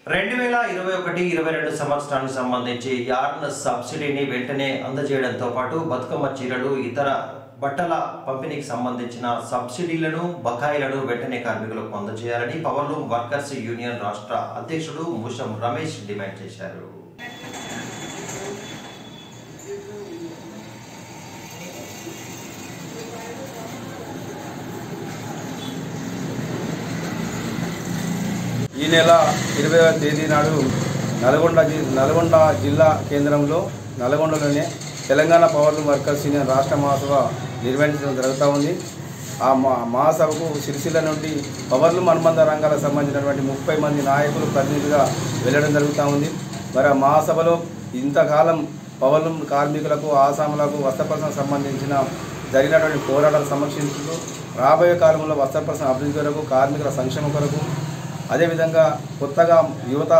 రెండు వేల ఇరవై ఒకటి ఇరవై రెండు సంవత్సరానికి సంబంధించి యార్న్ సబ్సిడీని వెంటనే అందజేయడంతో పాటు బతుకమ్మ చీరలు ఇతర బట్టల పంపిణీకి సంబంధించిన సబ్సిడీలను బకాయిలను వెంటనే కార్మికులకు అందజేయాలని పవర్లూమ్ వర్కర్స్ యూనియన్ రాష్ట్ర అధ్యక్షుడు ముషం రమేష్ డిమాండ్ చేశారు ఈ నెల ఇరవై తేదీ నాడు నల్గొండ జి- నల్గొండ జిల్లా కేంద్రంలో నల్గొండలోనే తెలంగాణ పవర్ వర్కర్స్ యూనియన్ రాష్ట్ర మహాసభ నిర్వహించడం జరుగుతూ ఉంది ఆ మా మహాసభకు సిరిసిల్ల నుండి పవర్లు అనుబంధ రంగాలకు సంబంధించినటువంటి ముప్పై మంది నాయకులు ప్రతినిధిగా వెళ్ళడం జరుగుతూ ఉంది మరి ఆ మహాసభలో ఇంతకాలం పవర్లు కార్మికులకు ఆసాములకు వస్త్రపరచనకు సంబంధించిన జరిగినటువంటి పోరాటాలు సమీక్షించుతూ రాబోయే కాలంలో వస్త్రపరచన అభివృద్ధి కొరకు కార్మికుల సంక్షేమం కొరకు అదేవిధంగా కొత్తగా యువత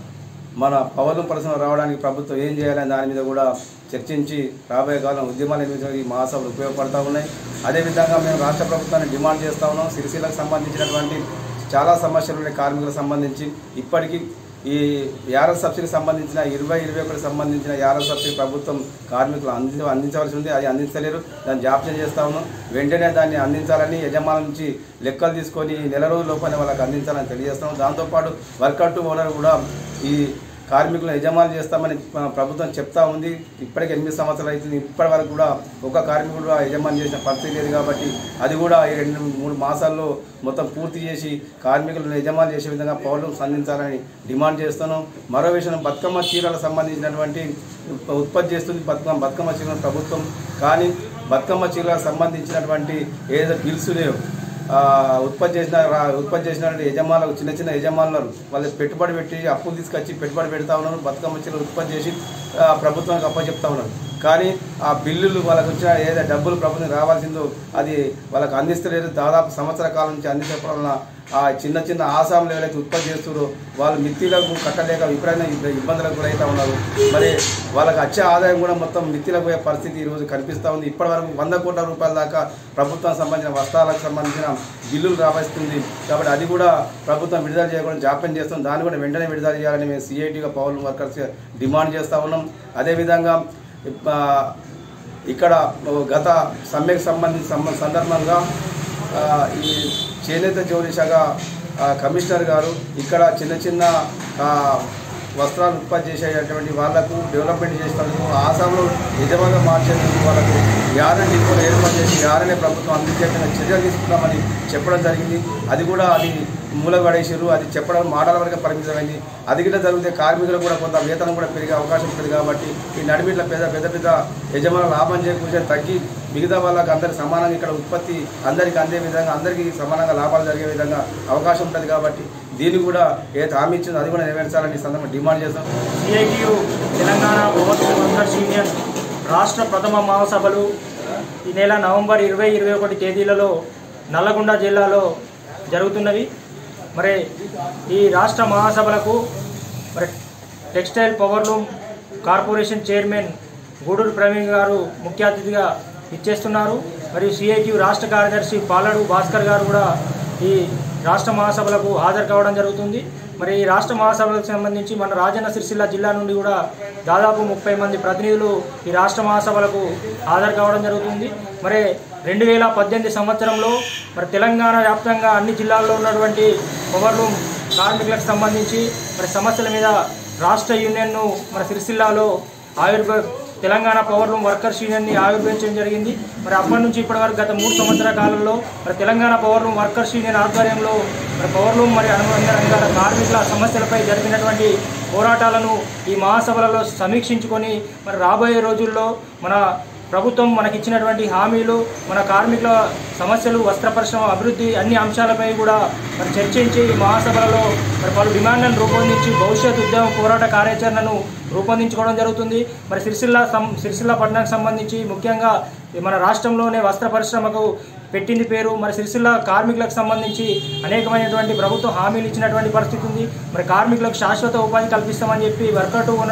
మన పవర్లు పరిశ్రమ రావడానికి ప్రభుత్వం ఏం చేయాలని దాని మీద కూడా చర్చించి రాబోయే కాలం ఉద్యమాలు నిర్మించడానికి ఈ మహాసభలు ఉపయోగపడతా ఉన్నాయి అదేవిధంగా మేము రాష్ట్ర ప్రభుత్వాన్ని డిమాండ్ చేస్తా ఉన్నాం సిరిసిల్లకు సంబంధించినటువంటి చాలా సమస్యలు ఉన్నాయి కార్మికులకు సంబంధించి ఇప్పటికీ ఈ యారస్ సబ్సిడీకి సంబంధించిన ఇరవై ఇరవై ఒకటి సంబంధించిన యారస్ సబ్సిడీ ప్రభుత్వం కార్మికులు అందించ అందించవలసి ఉంది అది అందించలేరు దాన్ని జాప్యం చేస్తా ఉన్నాం వెంటనే దాన్ని అందించాలని యజమానుల నుంచి లెక్కలు తీసుకొని నెల రోజుల లోపలే వాళ్ళకి అందించాలని తెలియజేస్తాం దాంతోపాటు వర్కౌట్ ఓనర్ కూడా ఈ కార్మికులను యజమాని చేస్తామని ప్ర- ప్రభుత్వం చెప్తా ఉంది ఇప్పటికి ఎనిమిది సంవత్సరాలు అవుతుంది ఇప్పటి వరకు కూడా ఒక కార్మికుడు కూడా యజమాని చేసిన పరిస్థితి లేదు కాబట్టి అది కూడా ఈ రెండు మూడు మాసాల్లో మొత్తం పూర్తి చేసి కార్మికులను యజమాని చేసే విధంగా పౌరులు సంధించాలని డిమాండ్ చేస్తున్నాం మరో విషయం బతుకమ్మ చీరలకు సంబంధించినటువంటి ఉత్ప- ఉత్పత్తి చేస్తుంది బతుకమ్మ బతుకమ్మ చీరల ప్రభుత్వం కానీ బతుకమ్మ చీరలకు సంబంధించినటువంటి ఏదైతే బిల్స్ లేవు ఆ, ఉత్పత్తి చేసిన రా- ఉత్పత్తి చేసిన యజమానులకు చిన్న చిన్న యజమానులు వాళ్ళు పెట్టుబడి పెట్టి అప్పులు తీసుకొచ్చి పెట్టుబడి పెడతా ఉన్నారు బతుకమ్మ చీరలు ఉత్పత్తి చేసి ఆ, ప్రభుత్వానికి అప్పచెప్తా ఉన్నారు కానీ ఆ బిల్లులు వాళ్ళకు వచ్చిన ఏదైతే డబ్బులు ప్రభుత్వం రావాల్సిందో అది వాళ్ళకి అందిస్తలేదు దాదాపు సంవత్సర కాలం నుంచి అందించడం వలన ఆ చిన్న చిన్న ఆసాములు ఎవరైతే ఉత్పత్తి చేస్తారో వాళ్ళు మిత్తిలకు కట్టలేక విపరీతమైన ఇబ్బ- ఇబ్బందులకు గురవుతా ఉన్నారు మరి వాళ్ళకి వచ్చే ఆదాయం కూడా మొత్తం మిత్తిలకు పోయే పరిస్థితి ఈరోజు కనిపిస్తూ ఉంది ఇప్పటి వరకు వంద కోట్ల రూపాయల దాకా ప్రభుత్వానికి సంబంధించిన వస్త్రాలకు సంబంధించిన బిల్లులు రావస్తుంది కాబట్టి అది కూడా ప్రభుత్వం విడుదల చేయకుండా జాప్యం చేస్తాం దాన్ని కూడా వెంటనే విడుదల చేయాలని మేము సిఐటిగా పౌరులు వర్కర్స్ డిమాండ్ చేస్తూ ఉన్నాం అదేవిధంగా ఆ, ఇక్కడ గత సమ్మెకు సంబంధించిన సంబ- సందర్భంగా ఆ, ఈ చేనేత జౌళి శాఖ ఆ, కమిషనర్ గారు ఇక్కడ చిన్న చిన్న ఆ, వస్త్రాలు ఉత్పత్తి చేసేటటువంటి వాళ్లకు డెవలప్మెంట్ చేసినందుకు ఆసాంలో నిజంగా మార్చేందుకు వాళ్ళకు యారని డిపోలు ఏర్పాటు చేసి యారనే ప్రభుత్వం అందించే విధంగా చర్యలు తీసుకుంటామని చెప్పడం జరిగింది అది కూడా అది మూల పడేసారు అది చెప్పడం మాటల వరకు పరిమితమైంది అది కూడా జరిగితే కార్మికులు కూడా కొంత వేతనం కూడా పెరిగే అవకాశం ఉంటుంది కాబట్టి ఈ నడిమిట్ల పెద్ద పెద్ద పెద్ద యజమానులు లాభం చేకూర్చే తగ్గి మిగతా వాళ్ళకి అందరికి సమానంగా ఇక్కడ ఉత్పత్తి అందరికీ అందే విధంగా అందరికీ సమానంగా లాభాలు జరిగే విధంగా అవకాశం ఉంటుంది కాబట్టి దీన్ని కూడా ఏ హామీ ఇచ్చిందో అది కూడా నెరవేర్చాలని ఈ సందర్భంగా డిమాండ్ చేస్తాం CITU Telangana power workers union రాష్ట్ర ప్రథమ మహాసభలు ఈ నెల నవంబర్ ఇరవై ఇరవై ఒకటి తేదీలలో నల్లగొండ జిల్లాలో జరుగుతున్నవి మరి ఈ రాష్ట్ర మహాసభలకు మరి textile powerloom corporation chairman Guduru Praveen గారు ముఖ్య అతిథిగా ఇచ్చేస్తున్నారు మరియు సిఐటియు రాష్ట్ర కార్యదర్శి పాలడు భాస్కర్ గారు కూడా ఈ రాష్ట్ర మహాసభలకు హాజరు కావడం జరుగుతుంది మరి ఈ రాష్ట్ర మహాసభలకు సంబంధించి మన రాజన్న సిరిసిల్ల జిల్లా నుండి కూడా దాదాపు ముప్పై మంది ప్రతినిధులు ఈ రాష్ట్ర మహాసభలకు హాజరు కావడం జరుగుతుంది మరి రెండు వేల పద్దెనిమిది సంవత్సరంలో మరి తెలంగాణ వ్యాప్తంగా అన్ని జిల్లాల్లో ఉన్నటువంటి పవర్లు కార్మికులకు సంబంధించి మరి సమస్యల మీద రాష్ట్ర యూనియన్ను మన సిరిసిల్లాలో ఆవిర్భ తెలంగాణ పవర్ లూమ్ వర్కర్స్ యూనియన్ని ఆవిర్భవించడం జరిగింది మరి అప్పటి నుంచి ఇప్పటి వరకు గత మూడు సంవత్సరాల కాలంలో మరి Telangana power loom workers union ఆధ్వర్యంలో మరి పవర్ లూమ్ మరి అనుబంధ రంగాల కార్మికుల సమస్యలపై జరిగినటువంటి పోరాటాలను ఈ మహాసభలలో సమీక్షించుకొని మరి రాబోయే రోజుల్లో మన ప్రభుత్వం మనకిచ్చినటువంటి హామీలు మన కార్మికుల సమస్యలు వస్త్ర పరిశ్రమ అభివృద్ధి అన్ని అంశాలపై కూడా మరి చర్చించి ఈ మహాసభలలో మరి పలు డిమాండ్లను రూపొందించి భవిష్యత్ ఉద్యమ పోరాట కార్యాచరణను రూపొందించుకోవడం జరుగుతుంది మరి సిరిసిల్ల సం సిరిసిల్ల పట్టణానికి సంబంధించి ముఖ్యంగా ఈ మన రాష్ట్రంలోనే వస్త్ర పరిశ్రమకు పెట్టింది పేరు మరి సిరిసిల్ల కార్మికులకు సంబంధించి అనేకమైనటువంటి ప్రభుత్వం హామీలు ఇచ్చినటువంటి పరిస్థితి ఉంది మరి కార్మికులకు శాశ్వత ఉపాధి కల్పిస్తామని చెప్పి వర్కౌట్ ఓనర్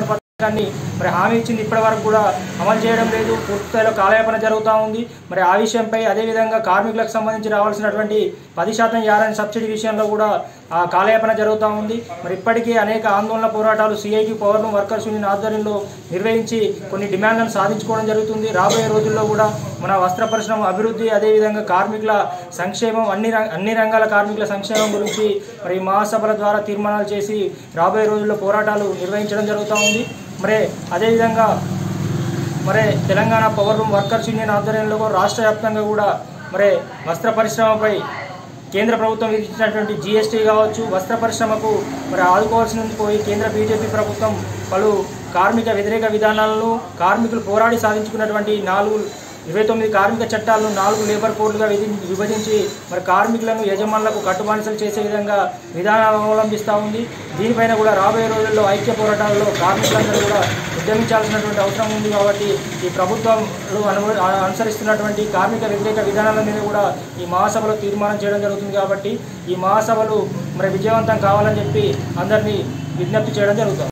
పథకాన్ని మరి హామీ ఇచ్చింది ఇప్పటి వరకు కూడా అమలు చేయడం లేదు పూర్తి స్థాయిలో కాలయాపన జరుగుతూ ఉంది మరి ఆ విషయంపై అదేవిధంగా కార్మికులకు సంబంధించి రావాల్సినటువంటి పది శాతం యారని సబ్సిడీ విషయంలో కూడా ఆ కాలయాపన జరుగుతూ ఉంది మరి ఇప్పటికీ అనేక ఆందోళన పోరాటాలు CIT power loom workers union ఆధ్వర్యంలో నిర్వహించి కొన్ని డిమాండ్లను సాధించుకోవడం జరుగుతుంది రాబోయే రోజుల్లో కూడా మన వస్త్ర పరిశ్రమ అభివృద్ధి అదేవిధంగా కార్మికుల సంక్షేమం అన్ని రం- అన్ని రంగాల కార్మికుల సంక్షేమం గురించి మరి ఈ మహాసభల ద్వారా తీర్మానాలు చేసి రాబోయే రోజుల్లో పోరాటాలు నిర్వహించడం జరుగుతూ ఉంది మరి అదేవిధంగా మరి Telangana power loom workers union ఆధ్వర్యంలో కూడా రాష్ట్ర వ్యాప్తంగా కూడా మరి వస్త్ర పరిశ్రమపై కేంద్ర ప్రభుత్వం విధించినటువంటి జీఎస్టీ కావచ్చు వస్త్ర పరిశ్రమకు మరి ఆదుకోవాల్సినది పోయి కేంద్ర బీజేపీ ప్రభుత్వం పలు కార్మిక వ్యతిరేక విధానాలను కార్మికులు పోరాడి సాధించుకున్నటువంటి నాలుగు ఇరవై తొమ్మిది కార్మిక చట్టాలను నాలుగు లేబర్ కోడ్లుగా విధి విభజించి మరి కార్మికులను యజమానులకు కట్టుబానిసలు చేసే విధంగా విధానాలు అవలంబిస్తూ ఉంది దీనిపైన కూడా రాబోయే రోజుల్లో ఐక్య పోరాటాల్లో కార్మికులందరూ కూడా ఉద్యమించాల్సినటువంటి అవసరం ఉంది కాబట్టి ఈ ప్రభుత్వాలు అను అనుసరిస్తున్నటువంటి కార్మిక వ్యతిరేక విధానాల మీద కూడా ఈ మహాసభలో తీర్మానం చేయడం జరుగుతుంది కాబట్టి ఈ మహాసభలు మరి విజయవంతం కావాలని చెప్పి అందరినీ విజ్ఞప్తి చేయడం జరుగుతుంది